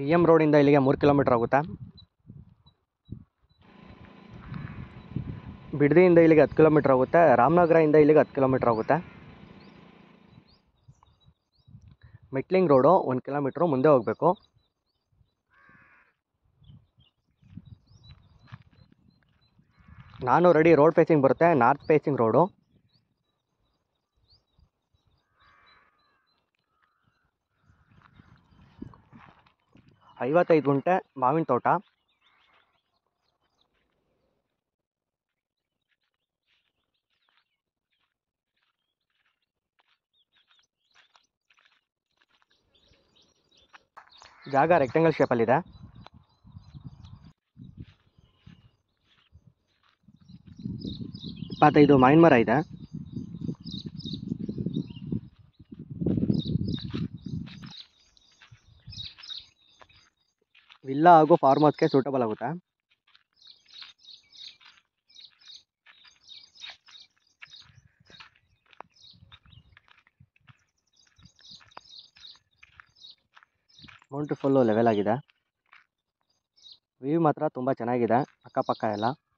B M ರೋಡಿಂದ ಇಲ್ಲಿಗೆ ಮೂರು ಕಿಲೋಮೀಟ್ರ್ ಆಗುತ್ತೆ ಬಿಡದಿಯಿಂದ ಇಲ್ಲಿಗೆ ಹತ್ತು ಕಿಲೋಮೀಟ್ರ್ ಆಗುತ್ತೆ ರಾಮನಗರದಿಂದ ಇಲ್ಲಿಗೆ ಹತ್ತು ಕಿಲೋಮೀಟ್ರ್ ಆಗುತ್ತೆ ಮೆಟ್ಲಿಂಗ್ ರೋಡು ಒಂದು ಕಿಲೋಮೀಟ್ರು ಮುಂದೆ ಹೋಗಬೇಕು ನಾನು ರೆಡಿ ರೋಡ್ ಫೇಸಿಂಗ್ ಬರುತ್ತೆ ನಾರ್ತ್ ಫೇಸಿಂಗ್ ರೋಡು ಐವತ್ತೈದು ಗುಂಟೆ ಮಾವಿನ ತೋಟ ಜಾಗ ರೆಕ್ಟಂಗಲ್ ಶೇಪಲ್ಲಿದೆ ಇಪ್ಪತ್ತೈದು ಮಾವಿನ ಮರ ಇದೆ ವಿಲ್ಲಾ ಹಾಗೂ ಫಾರ್ಮ್ ಹೌಸ್ಗೆ ಸೂಟಬಲ್ ಆಗುತ್ತೆ ಮೌಂಟು ಫುಲ್ಲು ಲೆವೆಲ್ ಆಗಿದೆ ವ್ಯೂ ಮಾತ್ರ ತುಂಬ ಚೆನ್ನಾಗಿದೆ ಅಕ್ಕಪಕ್ಕ ಎಲ್ಲ